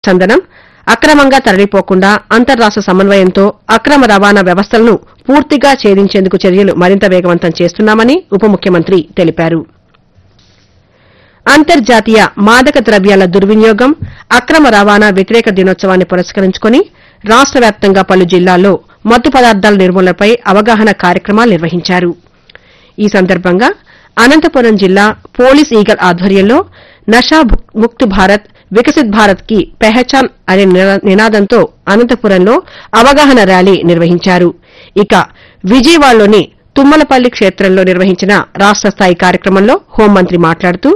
చందనం అక్రమంగా తరలిపోకుండా అంతర్రాష్ట సమన్వయంతో అక్రమ రవాణా వ్యవస్థలను పూర్తిగా ఛేదించేందుకు చర్యలు మరింత వేగవంతం చేస్తున్నామని ఉప ముఖ్యమంత్రి తెలిపారు అంతర్జాతీయ మాదక ద్రవ్యాల దుర్వినియోగం అక్రమ రవాణా వ్యతిరేక దినోత్సవాన్ని పురస్కరించుకుని రాష్ట వ్యాప్తంగా పలు జిల్లాల్లో మత్తు పదార్థాల నిర్మూలనపై అవగాహన కార్యక్రమాలు నిర్వహించారు ఈ సందర్భంగా అనంతపురం జిల్లా పోలీస్ ఈగల్ ఆధ్వర్యంలో నషా ముక్త్ భారత్ వికసిత్ భారత్ కి పెహచాన్ అనే నినా- నినాదంతో అనంతపురంలో అవగాహన ర్యాలీ నిర్వహించారు ఇక విజయవాడలోని తుమ్మలపల్లి క్షేత్రంలో నిర్వహించిన రాష్ట స్థాయి కార్యక్రమంలో హోంమంత్రి మాట్లాడుతూ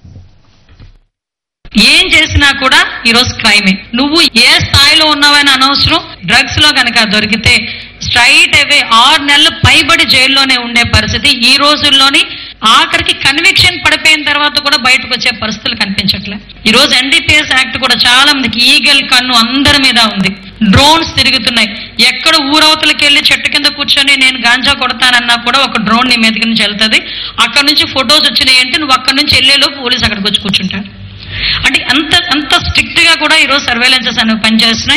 ఏం చేసినా కూడా ఈరోజు క్రైమే నువ్వు ఏ స్థాయిలో ఉన్నావని అనవసరం డ్రగ్స్ లో కనుక దొరికితే స్ట్రైట్ అవే ఆరు నెలలు పైబడి జైల్లోనే ఉండే పరిస్థితి ఈ రోజుల్లోని ఆఖరికి కన్విక్షన్ పడిపోయిన తర్వాత కూడా బయటకు వచ్చే పరిస్థితులు కనిపించట్లే ఈ రోజు ఎన్డీపీఎస్ యాక్ట్ కూడా చాలా మందికి ఈగల్ కన్ను అందరి మీద ఉంది డ్రోన్స్ తిరుగుతున్నాయి ఎక్కడ ఊరవతలకి వెళ్ళి చెట్టు కింద కూర్చొని నేను గాంజా కొడతానన్నా కూడా ఒక డ్రోన్ నీ మీదకి నుంచి వెళ్తుంది అక్కడ నుంచి ఫొటోస్ వచ్చినాయి అంటే నువ్వు అక్కడ నుంచి వెళ్ళేలో పోలీస్ అక్కడికి వచ్చి కూర్చుంటారు అంటే అంత అంత స్ట్రిక్ట్ గా కూడా ఈరోజు సర్వేలెన్సెస్ అనేవి పనిచేస్తున్నాయి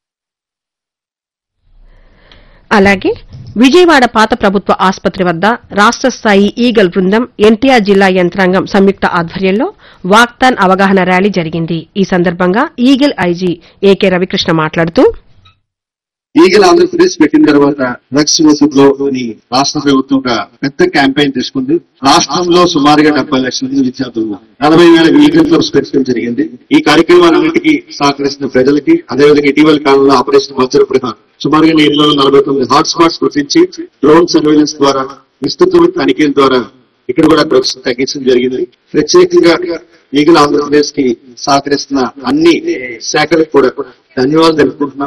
అలాగే విజయవాడ పాత ప్రభుత్వ ఆసుపత్రి వద్ద రాష్ట స్థాయి ఈగల్ బృందం ఎన్టీఆర్ జిల్లా యంత్రాంగం సంయుక్త ఆధ్వర్యంలో వాక్తాన్ అవగాహన ర్యాలీ జరిగింది ఈ సందర్భంగా ఈగల్ ఐజీ ఏకే రవికృష్ణ మాట్లాడుతూ ఈగల్ ఆంధ్రప్రదేశ్ పెట్టిన తర్వాత డ్రగ్స్ వసూలులో రాష్ట్ర ప్రభుత్వం ఒక పెద్ద క్యాంపెయిన్ తీసుకుంది రాష్ట్రంలో సుమారుగా డెబ్బై లక్షల మంది విద్యార్థులు నలభై వేల ఈగల్ క్లబ్స్ పెట్టడం జరిగింది ఈ కార్యక్రమాలన్నింటికి సహకరిస్తున్న ప్రజలకి అదేవిధంగా ఇటీవల కాలంలో ఆపరేషన్ వజ్రపృహ సుమారుగా నేలలో నలభై తొమ్మిది హాట్ స్పాట్స్ గుర్తించి డ్రోన్ సర్వేలెన్స్ ద్వారా విస్తృతమైన తనిఖీల ద్వారా ఇక్కడ కూడా డ్రగ్స్ తగ్గించడం జరిగింది ప్రత్యేకంగా ఈగల్ ఆంధ్రప్రదేశ్ కి సహకరిస్తున్న అన్ని శాఖలకు కూడా ధన్యవాదాలు తెలుపుకుంటున్నాం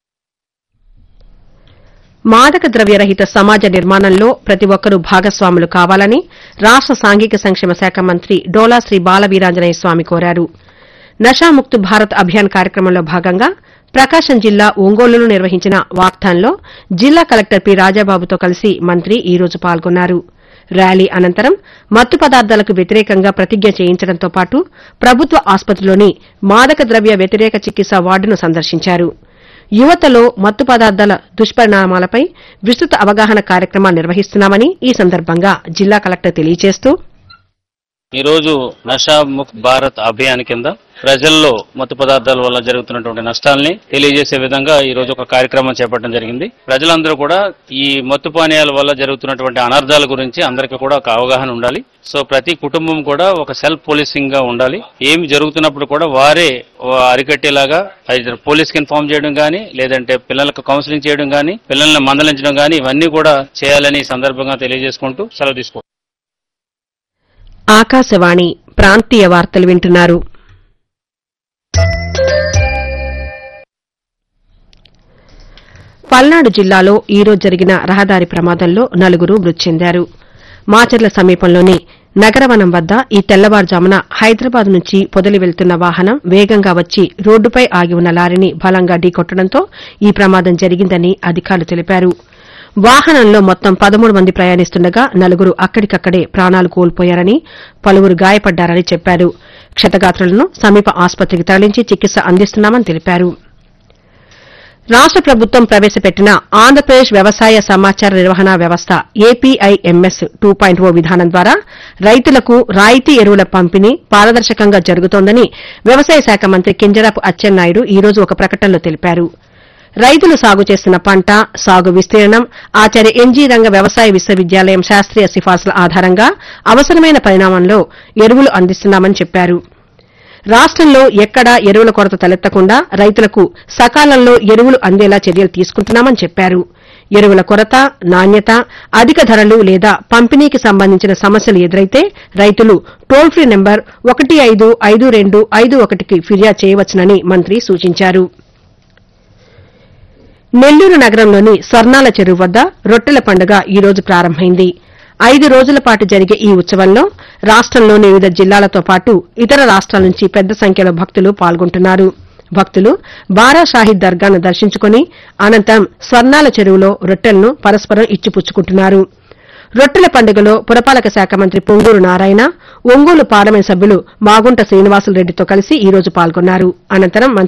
మాదక ద్రవ్యరహిత సమాజ నిర్మాణంలో ప్రతి ఒక్కరూ భాగస్వాములు కావాలని రాష్ట సాంఘిక సంక్షేమ శాఖ మంత్రి డోలా శ్రీ బాలవీరాంజనేయ స్వామి కోరారు నషాముక్త్ భారత్ అభియాన్ కార్యక్రమంలో భాగంగా ప్రకాశం జిల్లా ఒంగోలులో నిర్వహించిన వాక్థాన్లో జిల్లా కలెక్టర్ పి రాజాబాబుతో కలిసి మంత్రి ఈ రోజు పాల్గొన్నారు ర్యాలీ అనంతరం మత్తు పదార్థాలకు వ్యతిరేకంగా ప్రతిజ్ఞ చేయించడంతో పాటు ప్రభుత్వ ఆసుపత్రిలోని మాదక ద్రవ్య వ్యతిరేక చికిత్స వార్డును సందర్శించారు యువతలో మత్తు పదార్థాల దుష్పరిణామాలపై విస్తృత అవగాహన కార్యక్రమాలు నిర్వహిస్తున్నామని ఈ సందర్భంగా జిల్లా కలెక్టర్ తెలియజేస్తూ ఈ రోజు నషా ముక్త్ భారత్ అభియాన్ కింద ప్రజల్లో మత్తు పదార్థాల వల్ల జరుగుతున్నటువంటి నష్టాల్ని తెలియజేసే విధంగా ఈ రోజు ఒక కార్యక్రమం చేపట్టడం జరిగింది ప్రజలందరూ కూడా ఈ మత్తు పానీయాల వల్ల జరుగుతున్నటువంటి అనర్థాల గురించి అందరికీ కూడా ఒక అవగాహన ఉండాలి సో ప్రతి కుటుంబం కూడా ఒక సెల్ఫ్ పోలీసింగ్ గా ఉండాలి ఏమి జరుగుతున్నప్పుడు కూడా వారే అరికట్టేలాగా either పోలీస్కి ఇన్ఫార్మ్ చేయడం కానీ లేదంటే పిల్లలకు కౌన్సిలింగ్ చేయడం కానీ పిల్లల్ని మందలించడం కానీ ఇవన్నీ కూడా చేయాలని ఈ సందర్భంగా తెలియజేసుకుంటూ సెలవు తీసుకుంటాం ఆకాశవాణి ప్రాంతీయ వార్తలు వింటున్నారు పల్నాడు జిల్లాలో ఈ రోజు జరిగిన రహదారి ప్రమాదంలో నలుగురు మృతి చెందారు మాచర్ల సమీపంలోని నగరవనం వద్ద ఈ తెల్లవారుజామున హైదరాబాద్ నుంచి పొదలి వెళ్తున్న వాహనం వేగంగా వచ్చి రోడ్డుపై ఆగి ఉన్న లారీని బలంగా ఢీకొట్టడంతో ఈ ప్రమాదం జరిగిందని అధికారులు తెలిపారు వాహనంలో మొత్తం పదమూడు మంది ప్రయాణిస్తుండగా నలుగురు అక్కడికక్కడే ప్రాణాలు కోల్పోయారని పలువురు గాయపడ్డారని చెప్పారు క్షతగాత్రులను సమీప ఆసుపత్రికి తరలించి చికిత్స అందిస్తున్నామని తెలిపారు రాష్ట ప్రభుత్వం ప్రవేశపెట్టిన ఆంధ్రప్రదేశ్ వ్యవసాయ సమాచార నిర్వహణ వ్యవస్థ ఏపీఐఎంఎస్ టూ పాయింట్ ఓ విధానం ద్వారా రైతులకు రాయితీ ఎరువుల పంపిణీ పారదర్శకంగా జరుగుతోందని వ్యవసాయ శాఖ మంత్రి కింజరాపు అచ్చెన్నాయుడు ఈ రోజు ఒక ప్రకటనలో తెలిపారు రైతులు సాగు చేస్తున్న పంట సాగు విస్తీర్ణం ఆచార్య ఎన్జీ రంగ వ్యవసాయ విశ్వవిద్యాలయం శాస్త్రీయ సిఫార్సుల ఆధారంగా అవసరమైన పరిణామంలో ఎరువులు అందిస్తున్నామని చెప్పారు రాష్టంలో ఎక్కడా ఎరువుల కొరత తలెత్తకుండా రైతులకు సకాలంలో ఎరువులు అందేలా చర్యలు తీసుకుంటున్నామని చెప్పారు ఎరువుల కొరత నాణ్యత అధిక ధరలు లేదా పంపిణీకి సంబంధించిన సమస్యలు ఎదురైతే రైతులు టోల్ ఫ్రీ నెంబర్ ఒకటి ఐదు ఐదు రెండు ఐదు ఒకటికి ఫిర్యాదు చేయవచ్చునని మంత్రి సూచించారు నెల్లూరు నగరంలోని స్వర్ణాల చెరువు వద్ద రొట్టెల పండుగ ఈ రోజు ప్రారంభమైంది ఐదు రోజుల పాటు జరిగే ఈ ఉత్సవంలో రాష్టంలోని వివిధ జిల్లాలతో పాటు ఇతర రాష్ట్రాల నుంచి పెద్ద సంఖ్యలో భక్తులు పాల్గొంటున్నారు భక్తులు బారా షాహిద్ దర్గాను దర్శించుకుని అనంతరం స్వర్ణాల చెరువులో రొట్టెలను పరస్పరం ఇచ్చిపుచ్చుకుంటున్నారు రొట్టెల పండుగలో పురపాలక శాఖ మంత్రి పొంగూరు నారాయణ ఒంగోలు పార్లమెంట్ సభ్యులు మాగుంట శ్రీనివాసులు రెడ్డితో కలిసి ఈ రోజు పాల్గొన్నారు అనంతరం మంత్రి